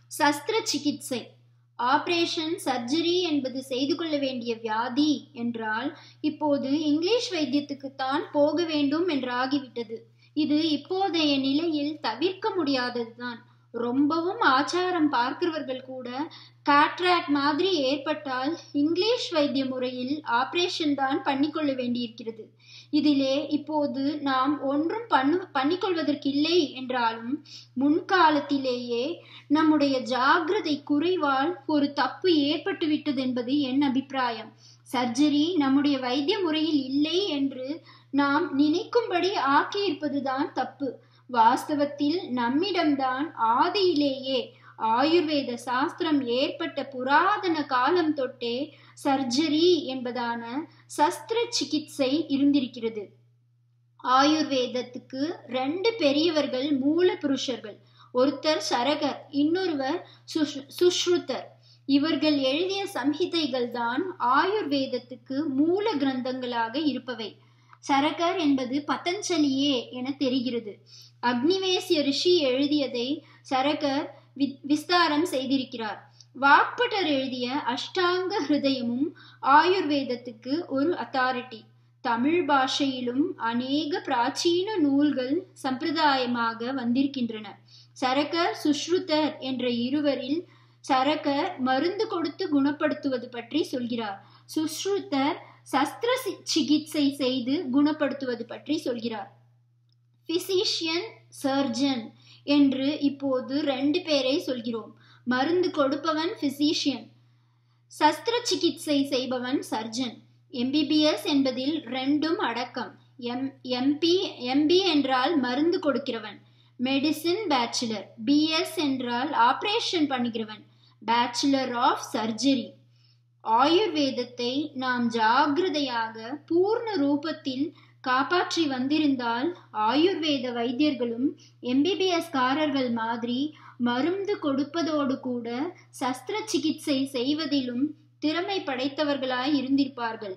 சஸ்திர சிகிச்சை operation surgery என்பது செய்து கொள்ள வேண்டிய வியாதி என்றால் இப்போது இங்கிலீஷ் வைத்தியத்துக்குத்தான் போக வேண்டும் என்றாகிவிட்டது இது இப்போதைய நிலையில் தவிர்க்க முடியாததுதான் ரொம்பவும் ஆச்சாரம் பார்க்கிறவர்கள் கூட காட்ராக்ட் மாதிரி ஏற்பட்டால் இங்கிலீஷ் வைத்திய முறையில் ஆபரேஷன் தான் பண்ணிக்கொள்ள வேண்டியிருக்கிறது இதிலே இப்போது நாம் ஒன்றும் பண்ணு பண்ணிக்கொள்வதற்கில்லை என்றாலும் முன்காலத்திலேயே நம்முடைய ஜாகிரதை குறைவால் ஒரு தப்பு ஏற்பட்டுவிட்டது என்பது என் அபிப்பிராயம் சர்ஜரி நம்முடைய வைத்திய முறையில் இல்லை என்று நாம் நினைக்கும்படி ஆக்கியிருப்பதுதான் தப்பு வாஸ்தவத்தில் நம்மிடம்தான் ஆதியிலேயே ஆயுர்வேத சாஸ்திரம் ஏற்பட்ட புராதன காலம் தொட்டே சர்ஜரி என்பதான சஸ்திர சிகிச்சை இருந்திருக்கிறது ஆயுர்வேதத்துக்கு ரெண்டு பெரியவர்கள் மூல புருஷர்கள் ஒருத்தர் சரகர் இன்னொருவர் சுஷ்ருதர் இவர்கள் எழுதிய சம்ஹிதைகள் தான் ஆயுர்வேதத்துக்கு மூல கிரந்தங்களாக இருப்பவை சரகர் என்பது பதஞ்சலியே என தெரிகிறது அக்னிவேசிய ரிஷி எழுதியதை சரகர் விஸ்தாரம் செய்திருக்கிறார் வாக்பட்டர் எழுதிய அஷ்டாங்க ஹிருதயமும் ஆயுர்வேதத்துக்கு ஒரு அத்தாரிட்டி தமிழ் பாஷையிலும் அநேக பிராச்சீன நூல்கள் சம்பிரதாயமாக வந்திருக்கின்றன சரகர் சுஷ்ருதர் என்ற இருவரில் சரகர் மருந்து கொடுத்து குணப்படுத்துவது பற்றி சொல்கிறார் சுஷ்ருதர் சஸ்திர சிகிச்சை செய்து குணப்படுத்துவது பற்றி சொல்கிறார் பிசிஷியன் சர்ஜன் என்று இப்போது ரெண்டு பேரை சொல்கிறோம் மருந்து கொடுப்பவன் பிசிஷியன் சஸ்திர சிகிச்சை செய்பவன் சர்ஜன் எம்பிபிஎஸ் என்பதில் ரெண்டும் அடக்கம் எம் எம்பி எம்பி என்றால் மருந்து கொடுக்கிறவன் மெடிசின் பேச்சுலர் பிஎஸ் என்றால் ஆபரேஷன் பண்ணுகிறவன் பேச்சுலர் ஆஃப் சர்ஜரி ஆயுர்வேதத்தை நாம் ஜாகிரதையாக பூர்ண ரூபத்தில் காப்பாற்றி வந்திருந்தால் ஆயுர்வேத வைத்தியர்களும் எம்பிபிஎஸ் காரர்கள் மாதிரி மருந்து கொடுப்பதோடு கூட சஸ்திர சிகிச்சை செய்வதிலும் திறமை படைத்தவர்களாய் இருந்திருப்பார்கள்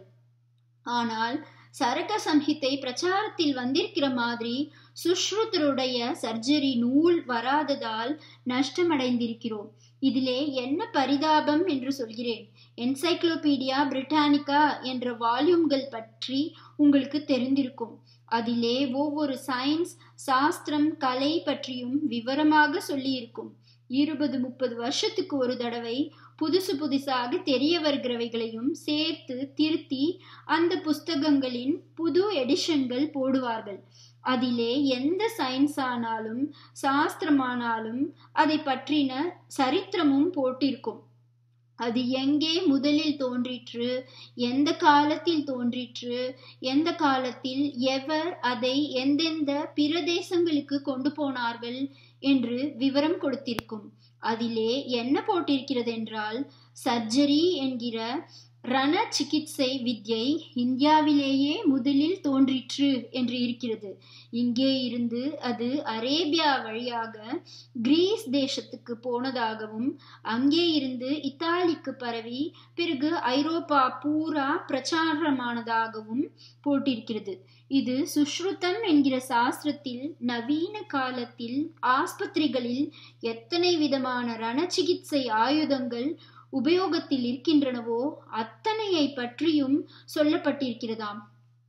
ஆனால் சரக சம்ஹிதை பிரச்சாரத்தில் வந்திருக்கிற மாதிரி சுஷ்ருதருடைய சர்ஜரி நூல் வராததால் நஷ்டமடைந்திருக்கிறோம் இதிலே என்ன பரிதாபம் என்று சொல்கிறேன் என்சைக்ளோபீடியா பிரிட்டானிகா என்ற வால்யூம்கள் பற்றி உங்களுக்கு தெரிந்திருக்கும் அதிலே ஒவ்வொரு சயின்ஸ் சாஸ்திரம் கலை பற்றியும் விவரமாக சொல்லியிருக்கும் இருபது முப்பது வருஷத்துக்கு ஒரு தடவை புதுசு புதுசாக தெரிய வருகிறவைகளையும் சேர்த்து திருத்தி அந்த புஸ்தகங்களின் புது எடிஷன்கள் போடுவார்கள் அதிலே எந்த சயின்ஸ் ஆனாலும் சாஸ்திரமானாலும் அதை பற்றின சரித்திரமும் போட்டிருக்கும் அது எங்கே முதலில் தோன்றிற்று எந்த காலத்தில் தோன்றிற்று எந்த காலத்தில் எவர் அதை எந்தெந்த பிரதேசங்களுக்கு கொண்டு போனார்கள் என்று விவரம் கொடுத்திருக்கும் அதிலே என்ன போட்டிருக்கிறது என்றால் சர்ஜரி என்கிற ரண சிகிச்சை வித்யை இந்தியாவிலேயே முதலில் தோன்றிற்று என்று இருக்கிறது இங்கே இருந்து அது அரேபியா வழியாக கிரீஸ் தேசத்துக்கு போனதாகவும் அங்கே இருந்து இத்தாலிக்கு பரவி பிறகு ஐரோப்பா பூரா பிரச்சாரமானதாகவும் போட்டிருக்கிறது இது சுஷ்ருதம் என்கிற சாஸ்திரத்தில் நவீன காலத்தில் ஆஸ்பத்திரிகளில் எத்தனை விதமான ரணச்சிகிச்சை ஆயுதங்கள் உபயோகத்தில் இருக்கின்றனவோ அத்தனையை பற்றியும் சொல்லப்பட்டிருக்கிறதாம்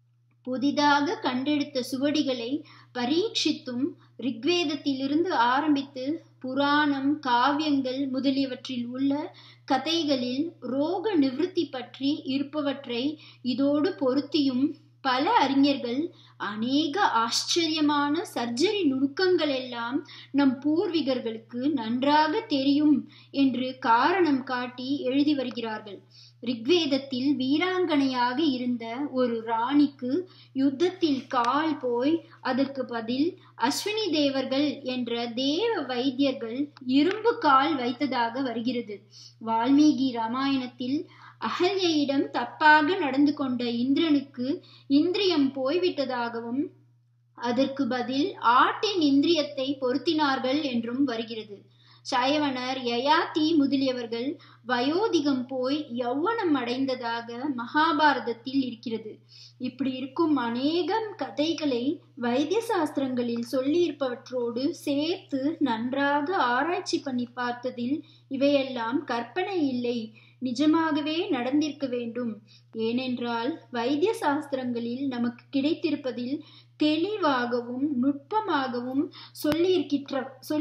புதிதாக கண்டெடுத்த சுவடிகளை பரீட்சித்தும் ரிக்வேதத்திலிருந்து ஆரம்பித்து புராணம் காவியங்கள் முதலியவற்றில் உள்ள கதைகளில் ரோக நிவிருத்தி பற்றி இருப்பவற்றை இதோடு பொருத்தியும் பல அறிஞர்கள் அநேக ஆச்சரியமான சர்ஜரி நுணுக்கங்கள் எல்லாம் நம் பூர்வீகர்களுக்கு நன்றாக தெரியும் என்று காரணம் காட்டி எழுதி வருகிறார்கள் ரிக்வேதத்தில் வீராங்கனையாக இருந்த ஒரு ராணிக்கு யுத்தத்தில் கால் போய் அதற்கு பதில் அஸ்வினி தேவர்கள் என்ற தேவ வைத்தியர்கள் இரும்பு கால் வைத்ததாக வருகிறது வால்மீகி ராமாயணத்தில் அகல்யிடம் தப்பாக நடந்து கொண்ட இந்திரனுக்கு இந்திரியம் போய்விட்டதாகவும் அதற்கு பதில் ஆட்டின் இந்திரியத்தை பொருத்தினார்கள் என்றும் வருகிறது சயவனர் யயாதி முதலியவர்கள் வயோதிகம் போய் யௌவனம் அடைந்ததாக மகாபாரதத்தில் இருக்கிறது இப்படி இருக்கும் அநேகம் கதைகளை வைத்திய சாஸ்திரங்களில் சொல்லியிருப்பவற்றோடு சேர்த்து நன்றாக ஆராய்ச்சி பண்ணி பார்த்ததில் இவையெல்லாம் கற்பனை இல்லை நிஜமாகவே நடந்திருக்க வேண்டும் ஏனென்றால் வைத்திய சாஸ்திரங்களில் நமக்கு கிடைத்திருப்பதில் தெளிவாகவும் நுட்பமாகவும் சொல்லியிருக்கின்ற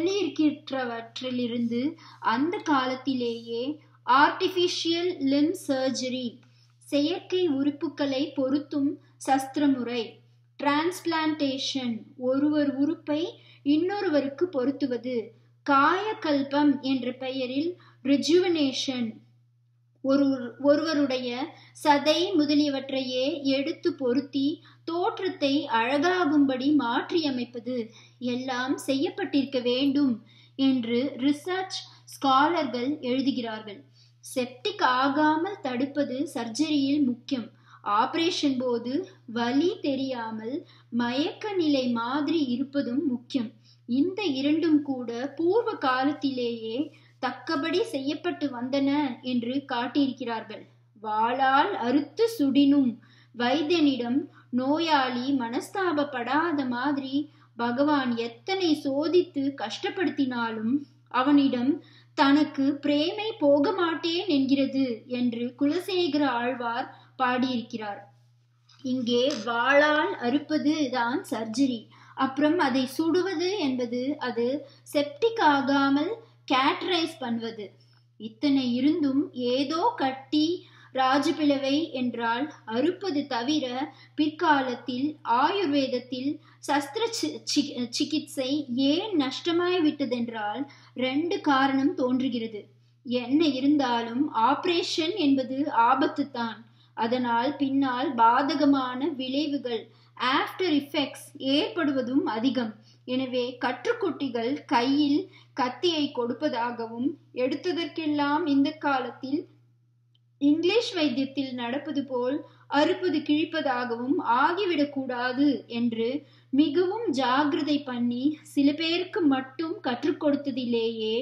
சொல்லியிருக்கின்றவற்றிலிருந்து அந்த காலத்திலேயே ஆர்டிபிஷியல் லிம் சர்ஜரி செயற்கை உறுப்புகளை பொருத்தும் சஸ்திரமுறை டிரான்ஸ்பிளான்டேஷன் ஒருவர் உறுப்பை இன்னொருவருக்கு பொருத்துவது காயகல்பம் என்ற பெயரில் ரிஜுவனேஷன் ஒரு ஒருவருடைய சதை முதலியவற்றையே எடுத்து பொருத்தி தோற்றத்தை அழகாகும்படி மாற்றியமைப்பது எல்லாம் செய்யப்பட்டிருக்க வேண்டும் என்று ரிசர்ச் ஸ்காலர்கள் எழுதுகிறார்கள் செப்டிக் ஆகாமல் தடுப்பது சர்ஜரியில் முக்கியம் ஆபரேஷன் போது வலி தெரியாமல் மயக்க நிலை மாதிரி இருப்பதும் முக்கியம் இந்த இரண்டும் கூட பூர்வ காலத்திலேயே தக்கபடி செய்யப்பட்டு வந்தன என்று காட்டியிருக்கிறார்கள் வாளால் அறுத்து சுடினும் வைத்தியனிடம் நோயாளி மனஸ்தாபப்படாத மாதிரி பகவான் எத்தனை சோதித்து கஷ்டப்படுத்தினாலும் அவனிடம் தனக்கு பிரேமை போக மாட்டேன் என்கிறது என்று குலசேகர ஆழ்வார் பாடியிருக்கிறார் இங்கே வாளால் அறுப்பது தான் சர்ஜரி அப்புறம் அதை சுடுவது என்பது அது செப்டிக் ஆகாமல் கேட்டரைஸ் பண்ணுவது இத்தனை இருந்தும் ஏதோ கட்டி ராஜபிளவை என்றால் அறுப்பது தவிர பிற்காலத்தில் ஆயுர்வேதத்தில் சஸ்திர சிகிச்சை ஏன் நஷ்டமாய் விட்டதென்றால் ரெண்டு காரணம் தோன்றுகிறது என்ன இருந்தாலும் ஆபரேஷன் என்பது ஆபத்து தான் அதனால் பின்னால் பாதகமான விளைவுகள் ஆஃப்டர் இஃபெக்ட்ஸ் ஏற்படுவதும் அதிகம் எனவே கற்றுக்குட்டிகள் கையில் கத்தியை கொடுப்பதாகவும் எடுத்ததற்கெல்லாம் இந்த காலத்தில் இங்கிலீஷ் வைத்தியத்தில் நடப்பது போல் அறுப்பது கிழிப்பதாகவும் ஆகிவிடக்கூடாது என்று மிகவும் ஜாகிரதை பண்ணி சில பேருக்கு மட்டும் கற்றுக் கொடுத்ததிலேயே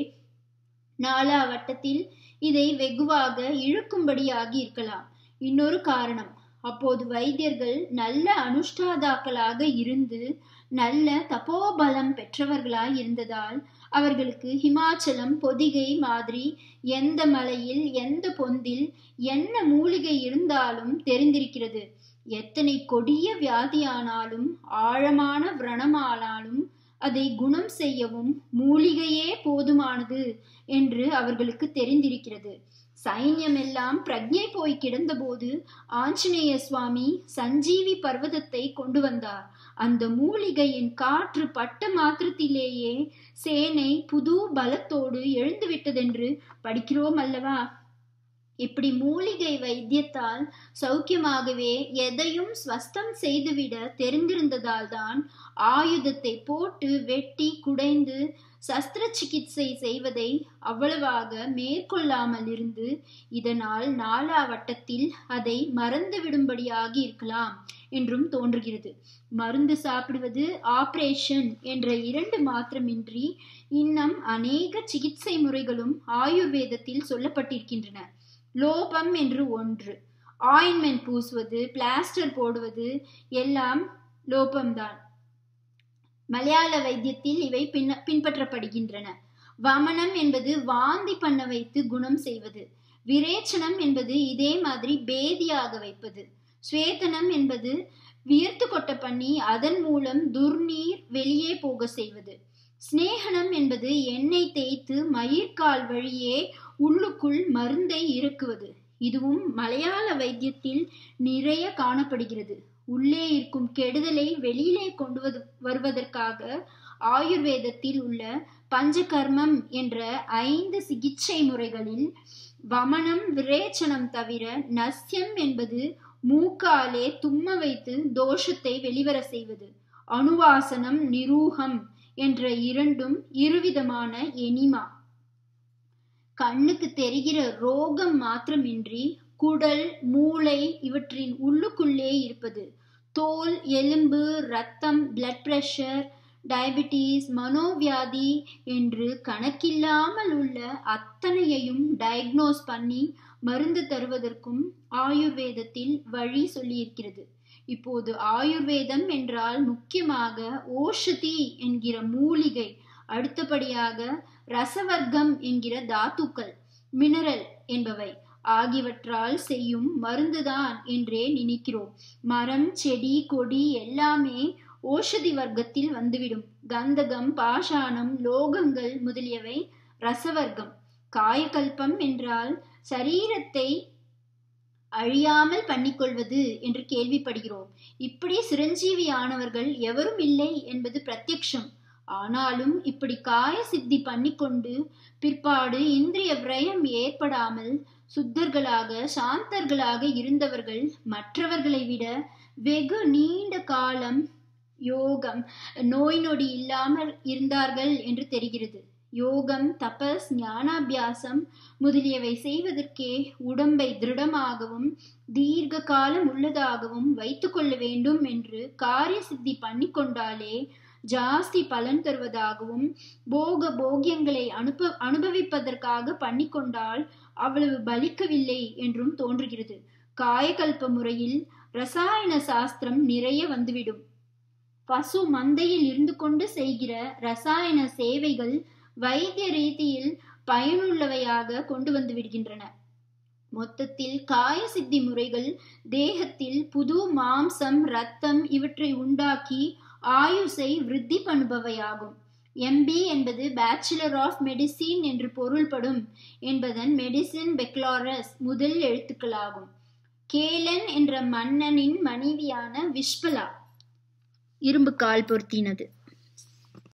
நாலா வட்டத்தில் இதை வெகுவாக இழுக்கும்படியாகி இருக்கலாம் இன்னொரு காரணம் அப்போது வைத்தியர்கள் நல்ல அனுஷ்டாதாக்களாக இருந்து நல்ல தபோபலம் பெற்றவர்களாய் இருந்ததால் அவர்களுக்கு ஹிமாச்சலம் பொதிகை மாதிரி எந்த மலையில் எந்த பொந்தில் என்ன மூலிகை இருந்தாலும் தெரிந்திருக்கிறது எத்தனை கொடிய வியாதியானாலும் ஆழமான விரணமானாலும் அதை குணம் செய்யவும் மூலிகையே போதுமானது என்று அவர்களுக்கு தெரிந்திருக்கிறது சைன்யம் எல்லாம் பிரக்ஞை போய் கிடந்தபோது ஆஞ்சநேய சுவாமி சஞ்சீவி பர்வதத்தை கொண்டு வந்தார் அந்த மூலிகையின் காற்று பட்ட மாத்திரத்திலேயே சேனை புது பலத்தோடு எழுந்துவிட்டதென்று படிக்கிறோம் அல்லவா இப்படி மூலிகை வைத்தியத்தால் சௌக்கியமாகவே எதையும் ஸ்வஸ்தம் செய்துவிட தெரிந்திருந்ததால் தான் ஆயுதத்தை போட்டு வெட்டி குடைந்து சஸ்திர சிகிச்சை செய்வதை அவ்வளவாக மேற்கொள்ளாமல் இருந்து இதனால் நாலா வட்டத்தில் அதை மறந்து விடும்படியாகி இருக்கலாம் என்றும் தோன்றுகிறது மருந்து சாப்பிடுவது ஆபரேஷன் என்ற இரண்டு மாத்திரமின்றி இன்னும் அநேக சிகிச்சை முறைகளும் ஆயுர்வேதத்தில் சொல்லப்பட்டிருக்கின்றன லோபம் என்று ஒன்று ஆயின்மெண்ட் பூசுவது பிளாஸ்டர் போடுவது எல்லாம் லோபம்தான் மலையாள வைத்தியத்தில் இவை பின் பின்பற்றப்படுகின்றன வமனம் என்பது வாந்தி பண்ண வைத்து குணம் செய்வது விரேச்சனம் என்பது இதே மாதிரி பேதியாக வைப்பது ஸ்வேதனம் என்பது வியர்த்து கொட்ட பண்ணி அதன் மூலம் துர்நீர் வெளியே போக செய்வது சிநேகனம் என்பது எண்ணெய் தேய்த்து மயிர்கால் வழியே உள்ளுக்குள் மருந்தை இறக்குவது இதுவும் மலையாள வைத்தியத்தில் நிறைய காணப்படுகிறது உள்ளே இருக்கும் கெடுதலை வெளியிலே கொண்டு வருவதற்காக ஆயுர்வேதத்தில் உள்ள பஞ்சகர்மம் என்ற ஐந்து சிகிச்சை முறைகளில் வமனம் விரேச்சனம் தவிர நஸ்யம் என்பது மூக்காலே தும்ம வைத்து தோஷத்தை வெளிவர செய்வது அணுவாசனம் நிரூகம் என்ற இரண்டும் இருவிதமான எனிமா கண்ணுக்கு தெரிகிற ரோகம் மாத்திரமின்றி குடல் மூளை இவற்றின் உள்ளுக்குள்ளே இருப்பது தோல் எலும்பு ரத்தம் பிளட் பிரஷர் டயபிட்டிஸ் மனோவியாதி என்று கணக்கில்லாமல் உள்ள அத்தனையையும் டயக்னோஸ் பண்ணி மருந்து தருவதற்கும் ஆயுர்வேதத்தில் வழி சொல்லியிருக்கிறது இப்போது ஆயுர்வேதம் என்றால் முக்கியமாக ஓஷதி என்கிற மூலிகை அடுத்தபடியாக ரசவர்க்கம் என்கிற தாத்துக்கள் மினரல் என்பவை ஆகியவற்றால் செய்யும் மருந்துதான் என்றே நினைக்கிறோம் மரம் செடி கொடி எல்லாமே ஓஷதி வர்க்கத்தில் வந்துவிடும் கந்தகம் பாஷாணம் லோகங்கள் முதலியவை ரசவர்க்கம் காயகல்பம் என்றால் சரீரத்தை அழியாமல் பண்ணிக்கொள்வது என்று கேள்விப்படுகிறோம் இப்படி சிரஞ்சீவியானவர்கள் எவரும் இல்லை என்பது பிரத்யக்ஷம் ஆனாலும் இப்படி காய சித்தி பண்ணிக்கொண்டு பிற்பாடு இந்திரிய விரயம் ஏற்படாமல் சுத்தர்களாக சாந்தர்களாக இருந்தவர்கள் மற்றவர்களை விட வெகு நீண்ட காலம் யோகம் நோய் நொடி இல்லாமல் இருந்தார்கள் என்று தெரிகிறது யோகம் தபஸ் ஞானாபியாசம் முதலியவை செய்வதற்கே உடம்பை திருடமாகவும் தீர்க்க காலம் உள்ளதாகவும் வைத்துக்கொள்ள வேண்டும் என்று காரிய சித்தி பண்ணிக்கொண்டாலே ஜாஸ்தி பலன் தருவதாகவும் போக போகியங்களை அனுப அனுபவிப்பதற்காக பண்ணிக்கொண்டால் அவ்வளவு பலிக்கவில்லை என்றும் தோன்றுகிறது காயகல்ப முறையில் ரசாயன சாஸ்திரம் நிறைய வந்துவிடும் பசு மந்தையில் இருந்து கொண்டு செய்கிற ரசாயன சேவைகள் வைத்திய ரீதியில் பயனுள்ளவையாக கொண்டு வந்து விடுகின்றன மொத்தத்தில் காய சித்தி முறைகள் தேகத்தில் புது மாம்சம் ரத்தம் இவற்றை உண்டாக்கி ஆயுசை விருத்தி பண்ணுபவையாகும் எம்பி என்பது பேச்சுலர் ஆஃப் மெடிசின் என்று பொருள்படும் என்பதன் மெடிசின் பெக்லாரஸ் முதல் எழுத்துக்களாகும் கேலன் என்ற மன்னனின் மனைவியான விஷ்பலா இரும்பு கால் பொருத்தினது